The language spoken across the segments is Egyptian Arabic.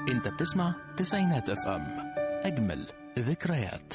انت بتسمع تسعينات اف ام اجمل ذكريات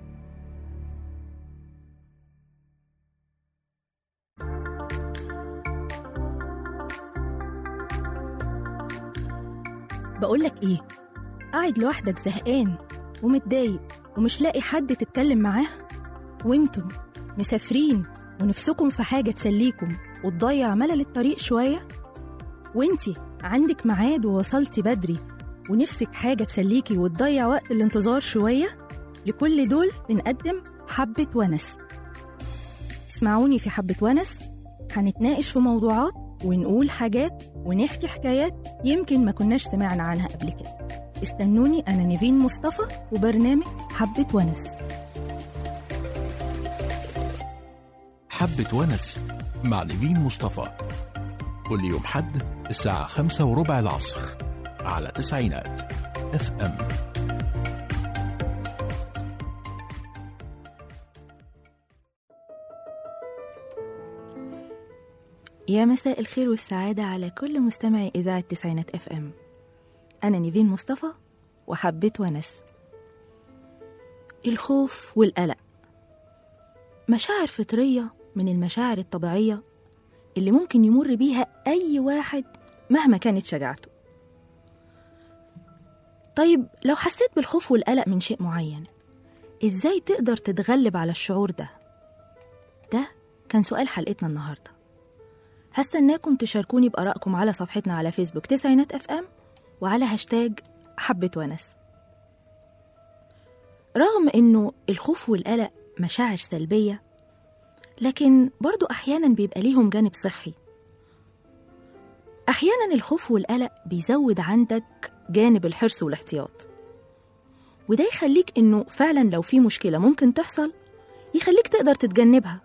بقولك ايه قاعد لوحدك زهقان ومتضايق ومش لاقي حد تتكلم معاه وانتم مسافرين ونفسكم في حاجة تسليكم وتضيع ملل الطريق شوية وانتي عندك ميعاد ووصلتي بدري ونفسك حاجة تسليكي وتضيع وقت الانتظار شوية لكل دول بنقدم حبة ونس اسمعوني في حبة ونس هنتناقش في موضوعات ونقول حاجات ونحكي حكايات يمكن ما كناش سمعنا عنها قبل كده استنوني أنا نيفين مصطفى وبرنامج حبة ونس حبة ونس مع نيفين مصطفى كل يوم حد الساعة خمسة وربع العصر على تسعينات اف ام يا مساء الخير والسعادة على كل مستمعي إذاعة تسعينات اف ام أنا نيفين مصطفى وحبيت ونس الخوف والقلق مشاعر فطرية من المشاعر الطبيعية اللي ممكن يمر بيها أي واحد مهما كانت شجاعته طيب لو حسيت بالخوف والقلق من شيء معين إزاي تقدر تتغلب على الشعور ده؟ ده كان سؤال حلقتنا النهارده هستناكم تشاركوني بآرائكم على صفحتنا على فيسبوك تسعينات اف ام وعلى هاشتاج حبة ونس رغم انه الخوف والقلق مشاعر سلبية لكن برضو احيانا بيبقى ليهم جانب صحي احيانا الخوف والقلق بيزود عندك جانب الحرص والاحتياط وده يخليك انه فعلا لو في مشكلة ممكن تحصل يخليك تقدر تتجنبها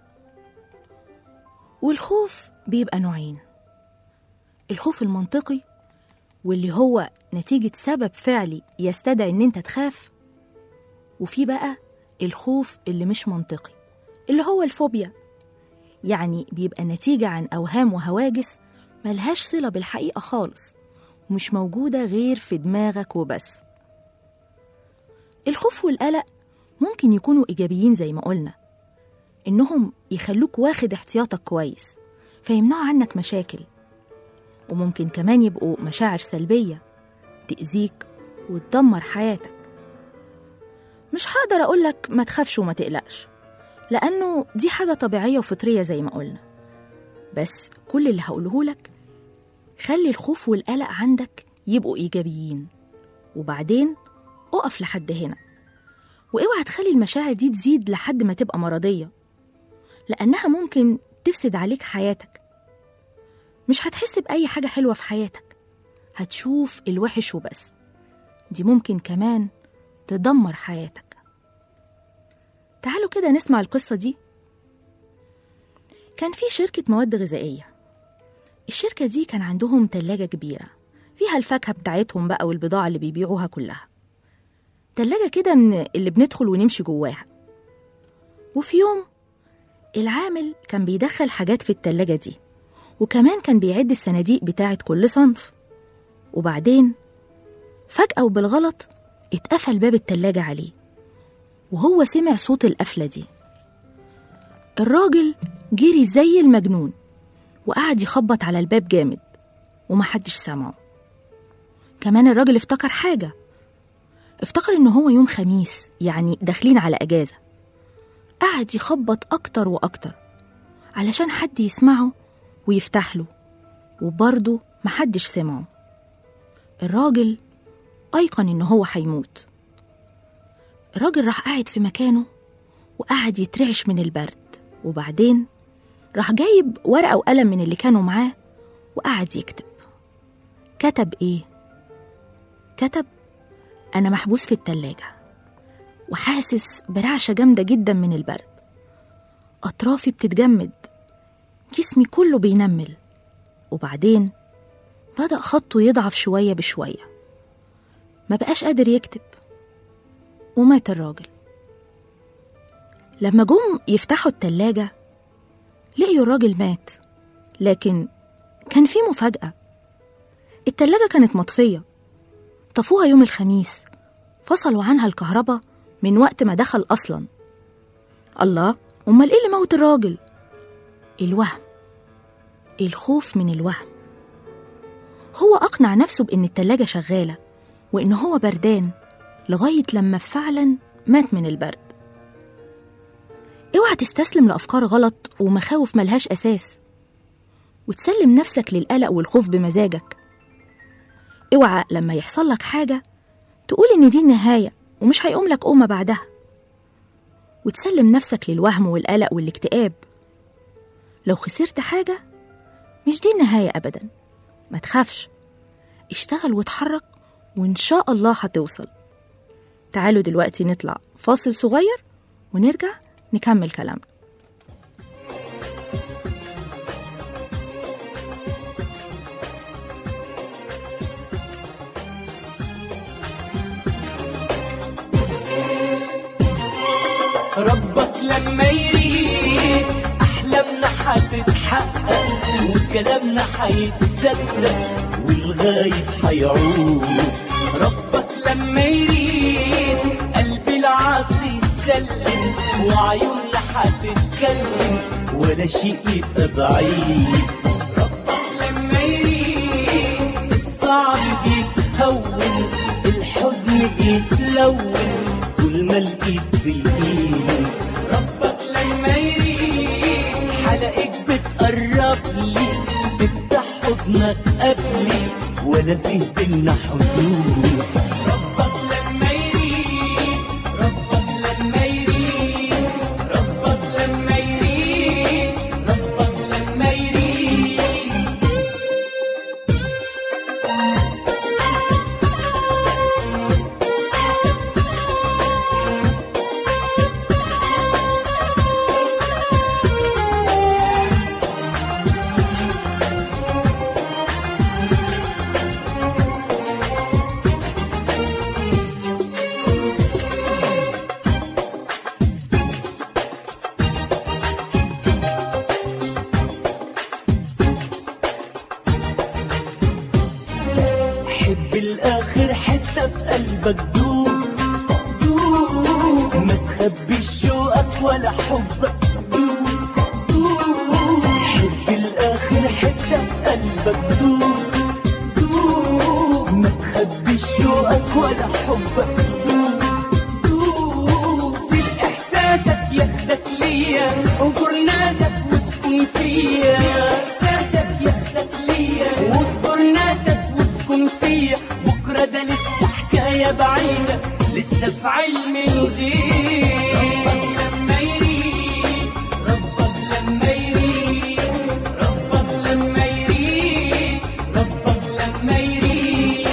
والخوف بيبقى نوعين الخوف المنطقي واللي هو نتيجة سبب فعلي يستدعي إن أنت تخاف وفي بقى الخوف اللي مش منطقي اللي هو الفوبيا يعني بيبقى نتيجة عن أوهام وهواجس ملهاش صلة بالحقيقة خالص ومش موجودة غير في دماغك وبس الخوف والقلق ممكن يكونوا إيجابيين زي ما قلنا إنهم يخلوك واخد احتياطك كويس فيمنعوا عنك مشاكل وممكن كمان يبقوا مشاعر سلبية تأذيك وتدمر حياتك مش هقدر أقولك ما تخافش وما تقلقش لأنه دي حاجة طبيعية وفطرية زي ما قلنا بس كل اللي هقولهولك خلي الخوف والقلق عندك يبقوا إيجابيين وبعدين أقف لحد هنا واوعى تخلي المشاعر دي تزيد لحد ما تبقى مرضية لأنها ممكن تفسد عليك حياتك مش هتحس بأي حاجة حلوة في حياتك هتشوف الوحش وبس دي ممكن كمان تدمر حياتك تعالوا كده نسمع القصة دي كان في شركة مواد غذائية الشركة دي كان عندهم تلاجة كبيرة فيها الفاكهة بتاعتهم بقى والبضاعة اللي بيبيعوها كلها تلاجة كده من اللي بندخل ونمشي جواها وفي يوم العامل كان بيدخل حاجات في التلاجة دي وكمان كان بيعد الصناديق بتاعة كل صنف وبعدين فجأة وبالغلط اتقفل باب التلاجة عليه وهو سمع صوت القفلة دي الراجل جري زي المجنون وقعد يخبط على الباب جامد ومحدش سمعه كمان الراجل افتكر حاجة افتكر إن هو يوم خميس يعني داخلين على أجازة قعد يخبط أكتر وأكتر علشان حد يسمعه ويفتح له وبرضه محدش سمعه الراجل أيقن إن هو هيموت الراجل راح قاعد في مكانه وقعد يترعش من البرد وبعدين راح جايب ورقة وقلم من اللي كانوا معاه وقعد يكتب كتب إيه؟ كتب أنا محبوس في التلاجة وحاسس برعشة جامدة جدا من البرد أطرافي بتتجمد جسمي كله بينمل وبعدين بدأ خطه يضعف شوية بشوية ما بقاش قادر يكتب ومات الراجل لما جم يفتحوا التلاجة لقيوا الراجل مات لكن كان في مفاجأة التلاجة كانت مطفية طفوها يوم الخميس فصلوا عنها الكهرباء من وقت ما دخل أصلا الله أمال إيه اللي موت الراجل؟ الوهم الخوف من الوهم هو أقنع نفسه بإن التلاجة شغالة وإن هو بردان لغاية لما فعلا مات من البرد اوعى تستسلم لأفكار غلط ومخاوف ملهاش أساس وتسلم نفسك للقلق والخوف بمزاجك اوعى لما يحصل لك حاجة تقول إن دي النهاية ومش هيقوم لك قومة بعدها وتسلم نفسك للوهم والقلق والاكتئاب لو خسرت حاجة مش دي النهاية أبدا ما تخافش اشتغل واتحرك وإن شاء الله هتوصل تعالوا دلوقتي نطلع فاصل صغير ونرجع نكمل كلامنا ربك لما يريد احلامنا هتتحقق وكلامنا هيتصدق والغايب هيعود ربك لما يريد قلبي العاصي يسلم وعيوننا هتتكلم ولا شيء يبقى بعيد ربك لما يريد الصعب بيتهون الحزن بيتلون طول ما الايد في الايد ربك لما يريد حلقك بتقرب لي تفتح حضنك قبلي ولا فيه بينا حدود ربك لما يريد ربك لما يريد ربك لما يريد ربك لما يريد حب الاخر حتة في قلبك دوب دوب ما تخبيش شوقك ولا حبك دوب دوب حب الاخر حتة في قلبك دوب دوب ما تخبيش شوقك ولا حبك دوب دوب سيب احساسك ياخدك ليا انظر ناسك واسكن فيا احساسك ياخدك ليا واكبر ناسك واسكن فيا بكره ده لسه حكايه بعيده لسه في علم الغيب ربك لما يريد ربك لما يريد ربك لما يريد ربك لما يريد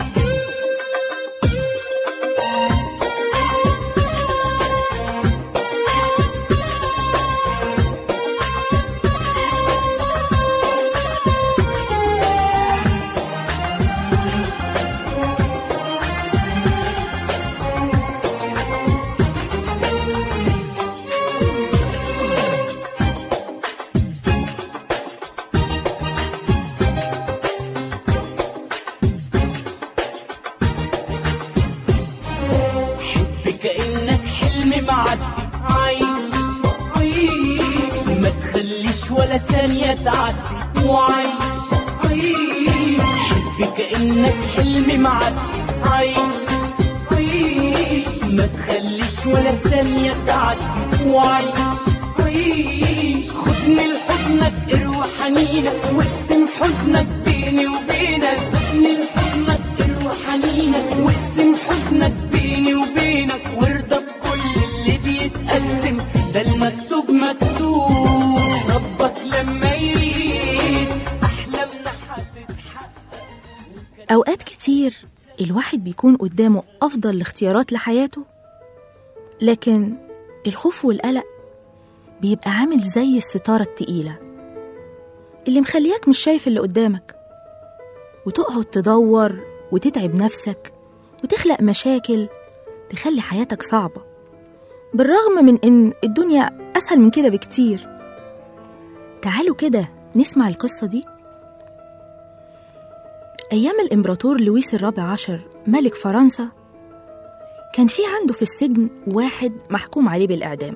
حب كأنك حلم معدي عايش عايش ما تخليش ولا ثانية تعدي وعايش عايش حب كأنك حلم معدي عايش عايش ما تخليش ولا ثانية تعدي وعايش عايش خدني لحضنك اروى حنينك واقسم حزنك بيني وبينك خدني لحضنك اروى حنينك واقسم حزنك بيني وبينك وارضى بكل اللي بيتقسم ده المكتوب مكتوب ربك لما يريد احلامنا هتتحقق أوقات كتير الواحد بيكون قدامه أفضل الاختيارات لحياته لكن الخوف والقلق بيبقى عامل زي الستارة التقيلة اللي مخلياك مش شايف اللي قدامك وتقعد تدور وتتعب نفسك وتخلق مشاكل تخلي حياتك صعبة بالرغم من إن الدنيا أسهل من كده بكتير تعالوا كده نسمع القصة دي أيام الإمبراطور لويس الرابع عشر ملك فرنسا كان في عنده في السجن واحد محكوم عليه بالإعدام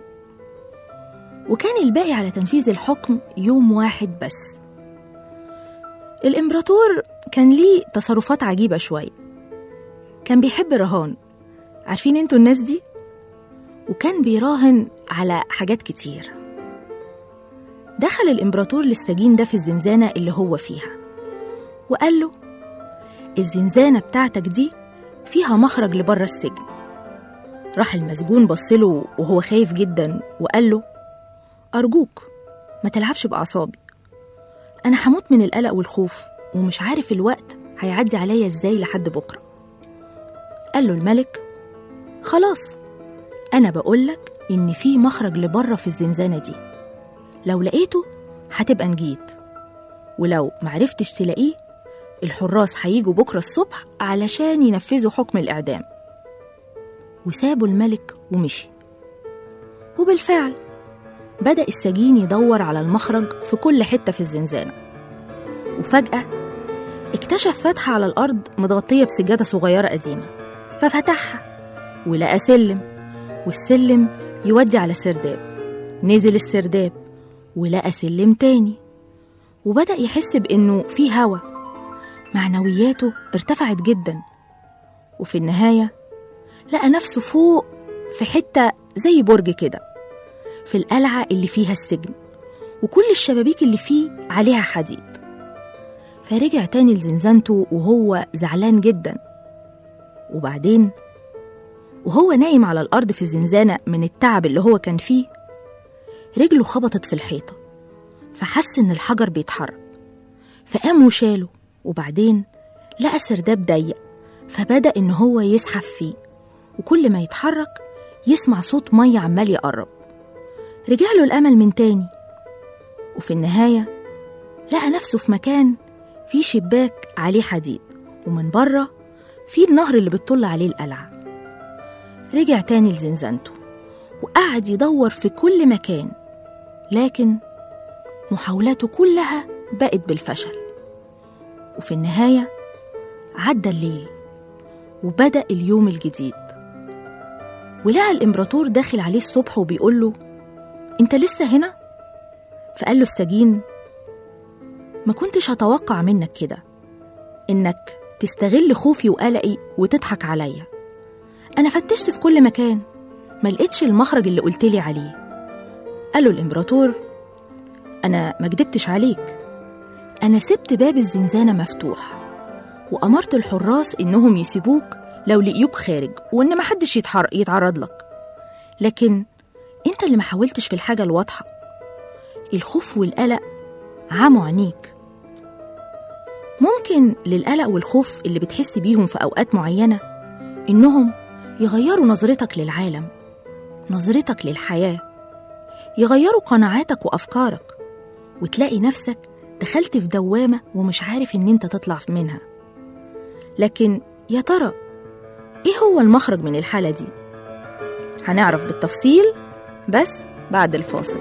وكان الباقي على تنفيذ الحكم يوم واحد بس الإمبراطور كان ليه تصرفات عجيبة شوية كان بيحب الرهان عارفين انتوا الناس دي؟ وكان بيراهن على حاجات كتير دخل الإمبراطور للسجين ده في الزنزانة اللي هو فيها وقال له الزنزانة بتاعتك دي فيها مخرج لبره السجن راح المسجون بصله وهو خايف جدا وقال له أرجوك ما تلعبش بأعصابي أنا هموت من القلق والخوف ومش عارف الوقت هيعدي عليا إزاي لحد بكرة قال له الملك خلاص أنا بقولك إن في مخرج لبره في الزنزانة دي لو لقيته هتبقى نجيت ولو معرفتش تلاقيه الحراس هيجوا بكرة الصبح علشان ينفذوا حكم الإعدام وسابوا الملك ومشي وبالفعل بدأ السجين يدور على المخرج في كل حتة في الزنزانة وفجأة اكتشف فتحة على الأرض متغطية بسجادة صغيرة قديمة ففتحها ولقى سلم والسلم يودي على سرداب نزل السرداب ولقى سلم تاني وبدأ يحس بإنه في هوا معنوياته ارتفعت جدا وفي النهاية لقى نفسه فوق في حتة زي برج كده في القلعة اللي فيها السجن وكل الشبابيك اللي فيه عليها حديد فرجع تاني لزنزانته وهو زعلان جدا وبعدين وهو نايم على الأرض في الزنزانة من التعب اللي هو كان فيه رجله خبطت في الحيطة فحس إن الحجر بيتحرك فقام وشاله وبعدين لقى سرداب ضيق فبدأ إن هو يزحف فيه وكل ما يتحرك يسمع صوت مية عمال يقرب رجع له الأمل من تاني وفي النهاية لقى نفسه في مكان فيه شباك عليه حديد ومن بره فيه النهر اللي بتطل عليه القلعة رجع تاني لزنزانته وقعد يدور في كل مكان لكن محاولاته كلها بقت بالفشل وفي النهاية عدى الليل وبدأ اليوم الجديد ولقى الإمبراطور داخل عليه الصبح وبيقول له أنت لسه هنا؟ فقال له السجين ما كنتش هتوقع منك كده إنك تستغل خوفي وقلقي وتضحك عليا أنا فتشت في كل مكان ما لقيتش المخرج اللي قلتلي عليه قال له الإمبراطور أنا ما كدبتش عليك أنا سبت باب الزنزانة مفتوح وأمرت الحراس إنهم يسيبوك لو لقيوك خارج وإن محدش يتحر... يتعرض لك لكن أنت اللي ما حاولتش في الحاجة الواضحة الخوف والقلق عموا عينيك ممكن للقلق والخوف اللي بتحس بيهم في أوقات معينة إنهم يغيروا نظرتك للعالم نظرتك للحياة يغيروا قناعاتك وأفكارك وتلاقي نفسك دخلت في دوامة ومش عارف إن أنت تطلع منها لكن يا ترى إيه هو المخرج من الحالة دي؟ هنعرف بالتفصيل بس بعد الفاصل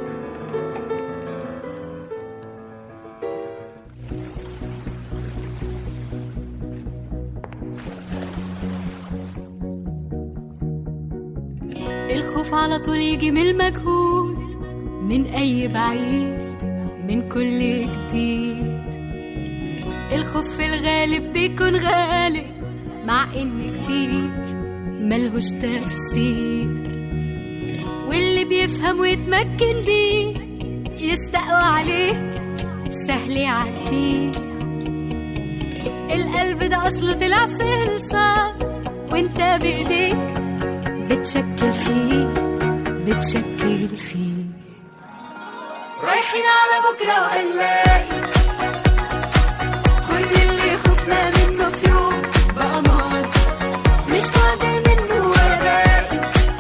الخوف على طول يجي من المجهول من أي بعيد من كل جديد الخوف في الغالب بيكون غالب مع إن كتير ملهوش تفسير واللي بيفهم ويتمكن بيه يستقوى عليه سهل يعديه القلب ده أصله طلع صلصة وانت بإيديك بتشكل فيه بتشكل فيه رايحين على بكرة وقلاقي كل اللي خفنا منه في يوم بقى ماضي مش فاضل منه ولا باقي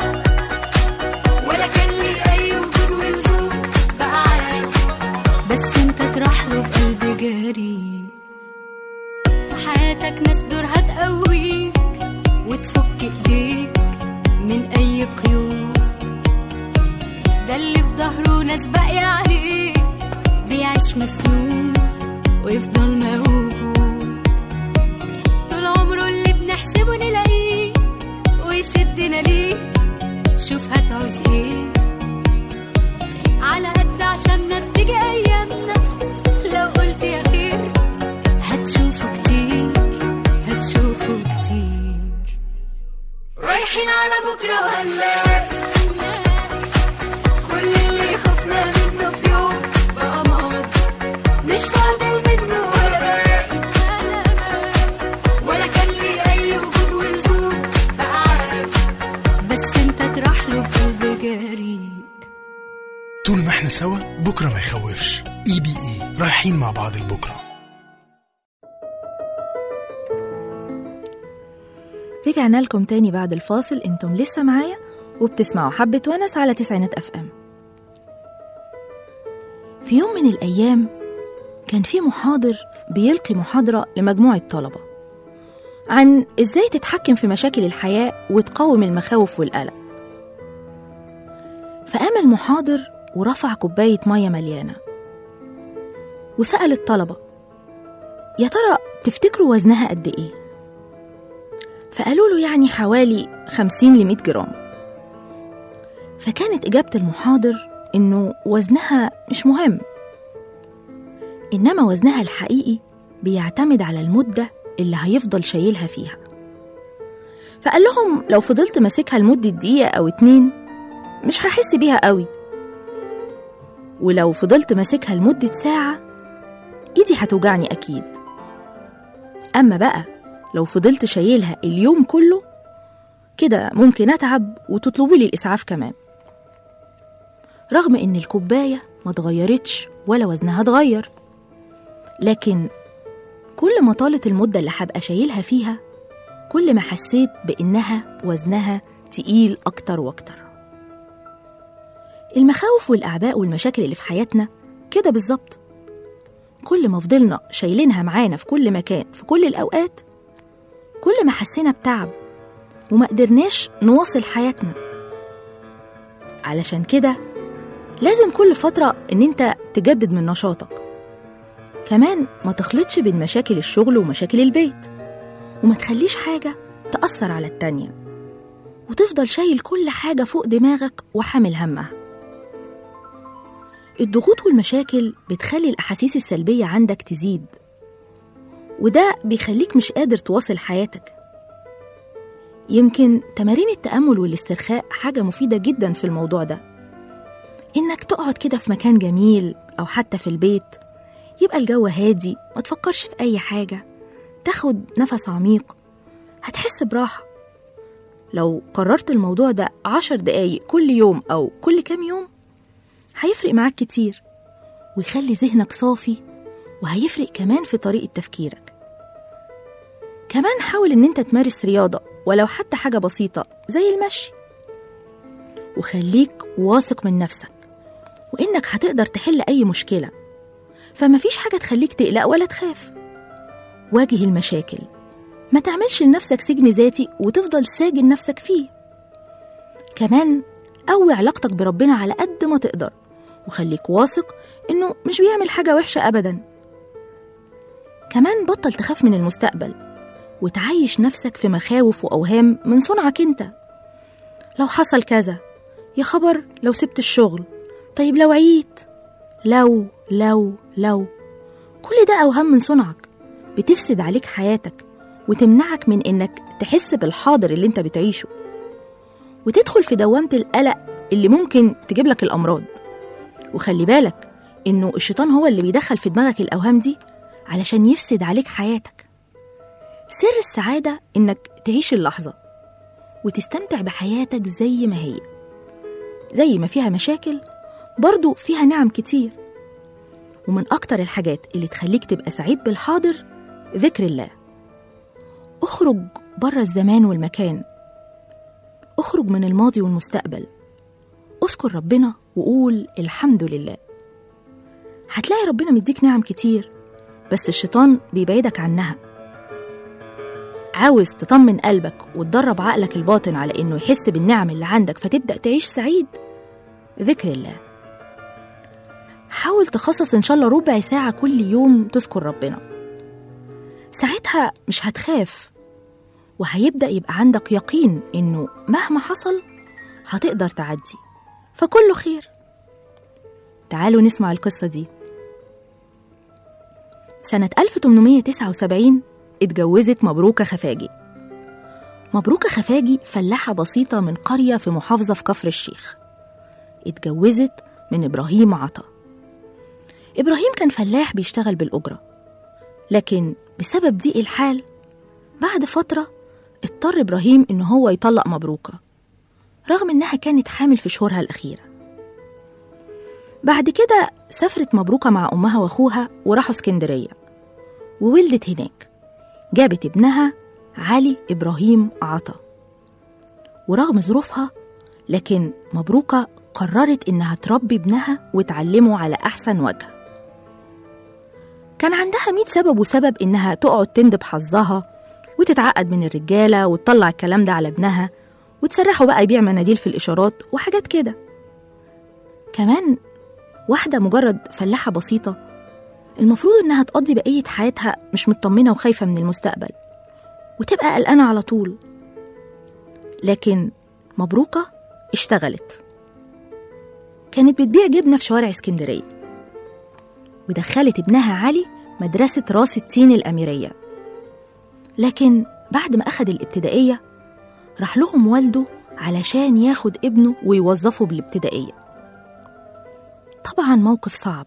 ولا كان لي أي وجود ولزوم بقى عادي بس انت تروح له بقلب جريء في حياتك ناس دورها تقويك وتفك ايديك من اي قيود ده اللي في ظهره ناس باقية عليه بيعيش مسنود ويفضل موجود مش فاضل منه ولا باقي ولا كان لي اي وجود ولزوم بقى عادي بس انت تروح له بقلب جريء طول ما احنا سوا بكرة ما يخوفش اي بي اي رايحين مع بعض لبكرة رجعنا لكم تاني بعد الفاصل انتم لسه معايا وبتسمعوا حبة ونس على تسعينات اف ام في يوم من الايام كان في محاضر بيلقي محاضرة لمجموعة طلبة عن ازاي تتحكم في مشاكل الحياة وتقاوم المخاوف والقلق فقام المحاضر ورفع كوباية مية مليانة وسأل الطلبة يا ترى تفتكروا وزنها قد ايه؟ فقالوا له يعني حوالي 50 ل 100 جرام فكانت إجابة المحاضر إنه وزنها مش مهم إنما وزنها الحقيقي بيعتمد على المدة اللي هيفضل شايلها فيها فقال لهم لو فضلت ماسكها لمدة دقيقة أو اتنين مش هحس بيها قوي ولو فضلت ماسكها لمدة ساعة إيدي هتوجعني أكيد أما بقى لو فضلت شايلها اليوم كله كده ممكن أتعب وتطلبوا لي الإسعاف كمان رغم إن الكوباية ما اتغيرتش ولا وزنها اتغير لكن كل ما طالت المدة اللي هبقى شايلها فيها كل ما حسيت بإنها وزنها تقيل أكتر وأكتر المخاوف والأعباء والمشاكل اللي في حياتنا كده بالظبط كل ما فضلنا شايلينها معانا في كل مكان في كل الأوقات كل ما حسينا بتعب وما قدرناش نواصل حياتنا علشان كده لازم كل فترة إن أنت تجدد من نشاطك كمان ما تخلطش بين مشاكل الشغل ومشاكل البيت وما تخليش حاجة تأثر على التانية وتفضل شايل كل حاجة فوق دماغك وحامل همها الضغوط والمشاكل بتخلي الأحاسيس السلبية عندك تزيد وده بيخليك مش قادر تواصل حياتك يمكن تمارين التأمل والاسترخاء حاجة مفيدة جدا في الموضوع ده إنك تقعد كده في مكان جميل أو حتى في البيت يبقى الجو هادي ما تفكرش في أي حاجة تاخد نفس عميق هتحس براحة لو قررت الموضوع ده عشر دقايق كل يوم أو كل كام يوم هيفرق معاك كتير ويخلي ذهنك صافي وهيفرق كمان في طريقة تفكيرك كمان حاول إن أنت تمارس رياضة ولو حتى حاجة بسيطة زي المشي وخليك واثق من نفسك وإنك هتقدر تحل أي مشكلة فمفيش حاجة تخليك تقلق ولا تخاف واجه المشاكل ما تعملش لنفسك سجن ذاتي وتفضل ساجن نفسك فيه كمان قوي علاقتك بربنا على قد ما تقدر وخليك واثق إنه مش بيعمل حاجة وحشة أبدا كمان بطل تخاف من المستقبل وتعيش نفسك في مخاوف وأوهام من صنعك أنت لو حصل كذا يا خبر لو سبت الشغل طيب لو عييت لو لو لو كل ده أوهام من صنعك بتفسد عليك حياتك وتمنعك من إنك تحس بالحاضر اللي أنت بتعيشه وتدخل في دوامة القلق اللي ممكن تجيب لك الأمراض وخلي بالك إنه الشيطان هو اللي بيدخل في دماغك الأوهام دي علشان يفسد عليك حياتك سر السعادة إنك تعيش اللحظة وتستمتع بحياتك زي ما هي زي ما فيها مشاكل برضو فيها نعم كتير ومن أكتر الحاجات اللي تخليك تبقى سعيد بالحاضر ذكر الله اخرج بره الزمان والمكان اخرج من الماضي والمستقبل اذكر ربنا وقول الحمد لله هتلاقي ربنا مديك نعم كتير بس الشيطان بيبعدك عنها عاوز تطمن قلبك وتدرب عقلك الباطن على انه يحس بالنعم اللي عندك فتبدا تعيش سعيد ذكر الله حاول تخصص ان شاء الله ربع ساعه كل يوم تذكر ربنا ساعتها مش هتخاف وهيبدا يبقى عندك يقين انه مهما حصل هتقدر تعدي فكله خير تعالوا نسمع القصه دي سنة 1879 اتجوزت مبروكة خفاجي مبروكة خفاجي فلاحة بسيطة من قرية في محافظة في كفر الشيخ اتجوزت من إبراهيم عطا إبراهيم كان فلاح بيشتغل بالأجرة لكن بسبب ضيق الحال بعد فترة اضطر إبراهيم إن هو يطلق مبروكة رغم إنها كانت حامل في شهورها الأخيرة بعد كده سافرت مبروكة مع أمها وأخوها وراحوا اسكندرية وولدت هناك جابت ابنها علي إبراهيم عطا ورغم ظروفها لكن مبروكة قررت إنها تربي ابنها وتعلمه على أحسن وجه كان عندها ميت سبب وسبب إنها تقعد تندب حظها وتتعقد من الرجالة وتطلع الكلام ده على ابنها وتسرحه بقى يبيع مناديل في الإشارات وحاجات كده كمان واحدة مجرد فلاحة بسيطة المفروض إنها تقضي بقية حياتها مش مطمنة وخايفة من المستقبل وتبقى قلقانة على طول لكن مبروكة اشتغلت كانت بتبيع جبنة في شوارع اسكندرية ودخلت ابنها علي مدرسة راس التين الأميرية لكن بعد ما أخد الابتدائية راح لهم والده علشان ياخد ابنه ويوظفه بالابتدائية طبعا موقف صعب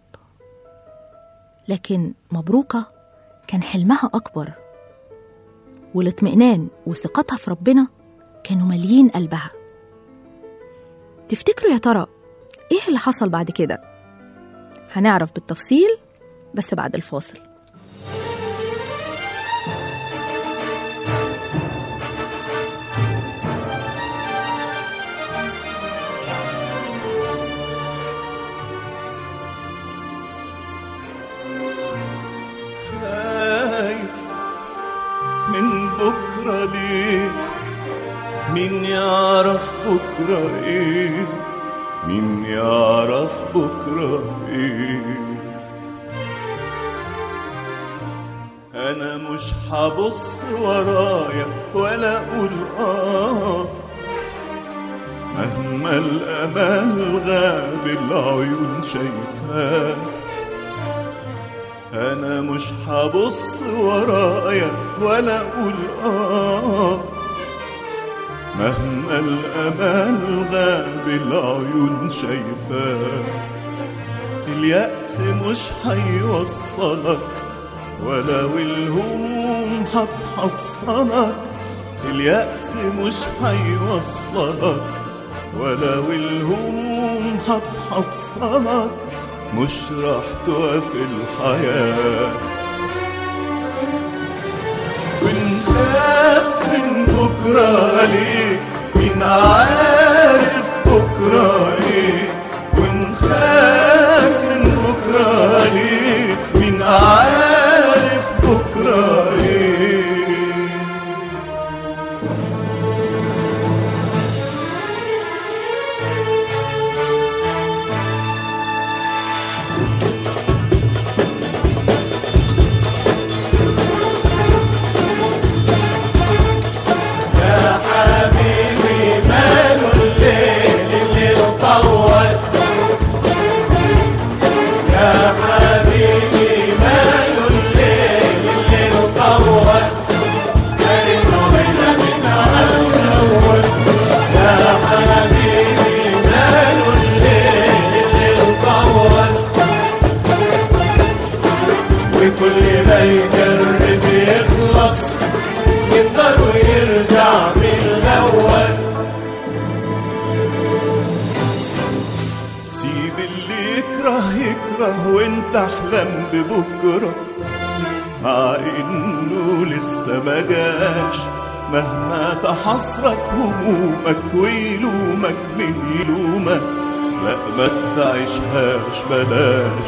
لكن مبروكة كان حلمها أكبر والاطمئنان وثقتها في ربنا كانوا ماليين قلبها تفتكروا يا ترى ايه اللي حصل بعد كده هنعرف بالتفصيل بس بعد الفاصل خايف من بكرة ليه مين يعرف بكرة ايه مين يعرف بكرة ايه انا مش هبص ورايا ولا اقول اه مهما الامل غاب العيون شايفاه انا مش هبص ورايا ولا اقول اه مهما الامل غاب العيون شايفاه اليأس مش هيوصلك ولو الهموم هتحصلك اليأس مش هيوصلك ولو الهموم هتحصلك مش راح تقف الحياة ونخاف من بكرة ليه مين عارف بكرة ايه ونخاف من بكرة ليه مين عارف بكرة ايه وكل ما يجرب يخلص يقدر ويرجع من الأول سيب اللي يكره يكره وانت احلم ببكرة مع انه لسه ما جاش مهما تحصرك همومك ويلومك من يلومك لا ما تعيشهاش بلاش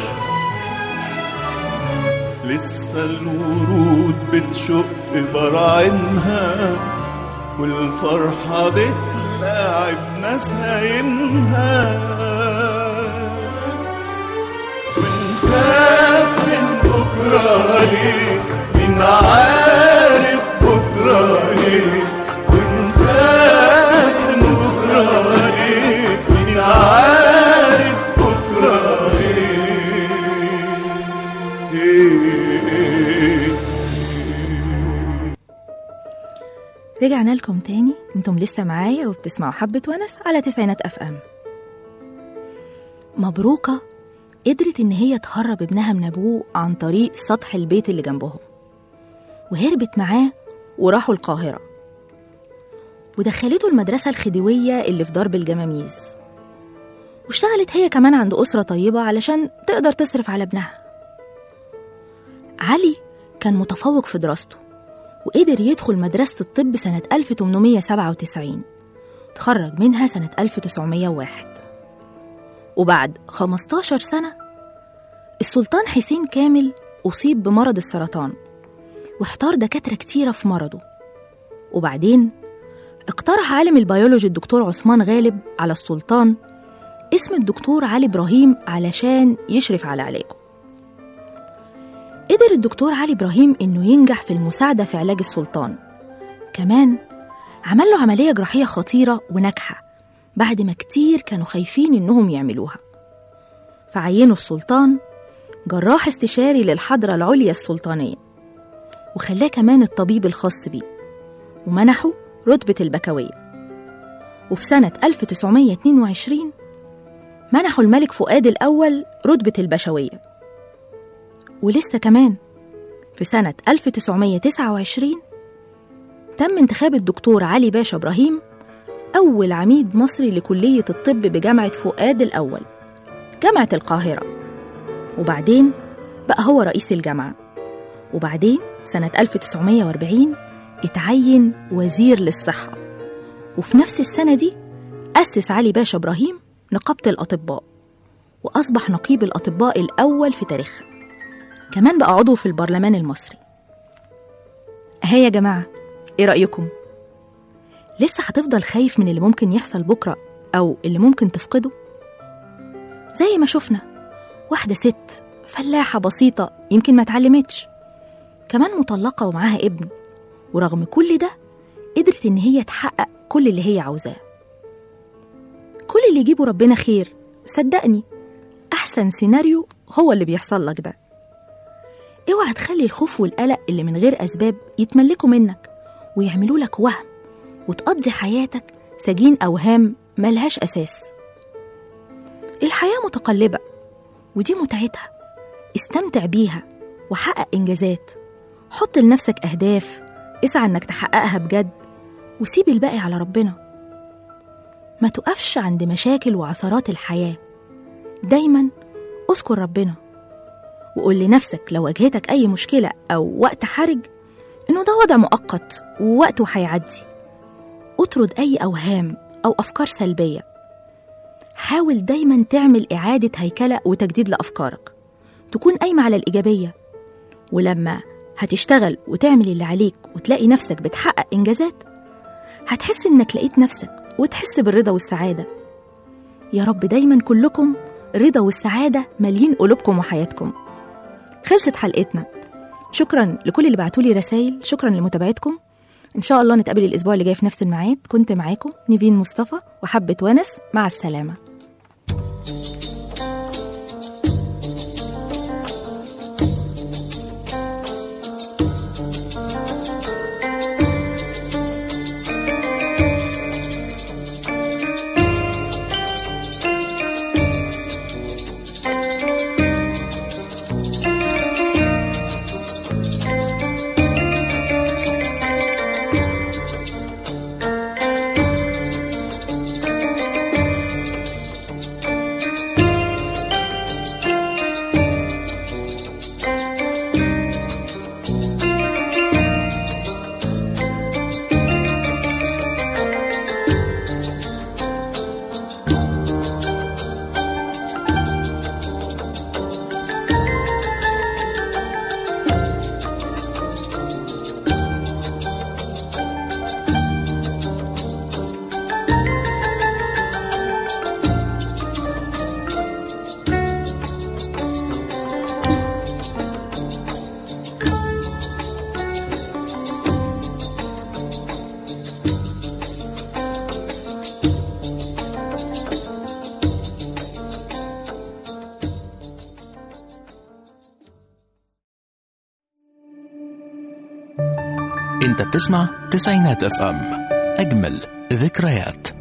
لسه الورود بتشق براعمها والفرحة بتلاعب نسايمها ونخاف من بكرة ليه مين عارف بكرة ليه ونخاف من بكرة ليه مين عارف بكرة ليه إيه رجعنا لكم تاني انتم لسه معايا وبتسمعوا حبة ونس على تسعينات اف ام مبروكة قدرت إن هي تهرب ابنها من أبوه عن طريق سطح البيت اللي جنبهم وهربت معاه وراحوا القاهرة ودخلته المدرسة الخديوية اللي في درب الجماميز واشتغلت هي كمان عند أسرة طيبة علشان تقدر تصرف على ابنها علي كان متفوق في دراسته وقدر يدخل مدرسة الطب سنة 1897 تخرج منها سنة 1901 وبعد 15 سنة السلطان حسين كامل أصيب بمرض السرطان واحتار دكاترة كتيرة في مرضه وبعدين اقترح عالم البيولوجي الدكتور عثمان غالب على السلطان اسم الدكتور علي إبراهيم علشان يشرف على علاجه قدر الدكتور علي إبراهيم إنه ينجح في المساعدة في علاج السلطان كمان عمل له عملية جراحية خطيرة وناجحة بعد ما كتير كانوا خايفين إنهم يعملوها فعينوا السلطان جراح استشاري للحضرة العليا السلطانية وخلاه كمان الطبيب الخاص بيه ومنحه رتبة البكوية وفي سنة 1922 منحوا الملك فؤاد الأول رتبة البشوية ولسه كمان في سنة 1929 تم انتخاب الدكتور علي باشا إبراهيم أول عميد مصري لكلية الطب بجامعة فؤاد الأول جامعة القاهرة وبعدين بقى هو رئيس الجامعة وبعدين سنة 1940 اتعين وزير للصحة وفي نفس السنة دي أسس علي باشا إبراهيم نقابة الأطباء وأصبح نقيب الأطباء الأول في تاريخها كمان بقى عضو في البرلمان المصري هيا يا جماعة إيه رأيكم؟ لسه هتفضل خايف من اللي ممكن يحصل بكرة أو اللي ممكن تفقده؟ زي ما شفنا واحدة ست فلاحة بسيطة يمكن ما اتعلمتش كمان مطلقة ومعاها ابن ورغم كل ده قدرت إن هي تحقق كل اللي هي عاوزاه كل اللي يجيبه ربنا خير صدقني أحسن سيناريو هو اللي بيحصل لك ده اوعى تخلي الخوف والقلق اللي من غير أسباب يتملكوا منك ويعملوا لك وهم وتقضي حياتك سجين أوهام ملهاش أساس الحياة متقلبة ودي متعتها استمتع بيها وحقق إنجازات حط لنفسك أهداف اسعى إنك تحققها بجد وسيب الباقي على ربنا ما تقفش عند مشاكل وعثرات الحياة دايما اذكر ربنا وقول لنفسك لو واجهتك أي مشكلة أو وقت حرج إنه ده وضع مؤقت ووقته هيعدي اطرد أي أوهام أو أفكار سلبية حاول دايما تعمل إعادة هيكلة وتجديد لأفكارك تكون قايمة على الإيجابية ولما هتشتغل وتعمل اللي عليك وتلاقي نفسك بتحقق إنجازات هتحس إنك لقيت نفسك وتحس بالرضا والسعادة يا رب دايما كلكم الرضا والسعادة مالين قلوبكم وحياتكم خلصت حلقتنا شكرا لكل اللي بعتولي رسائل شكرا لمتابعتكم ان شاء الله نتقابل الاسبوع اللي جاي في نفس الميعاد كنت معاكم نيفين مصطفى وحبة ونس مع السلامه انت بتسمع تسعينات اف ام اجمل ذكريات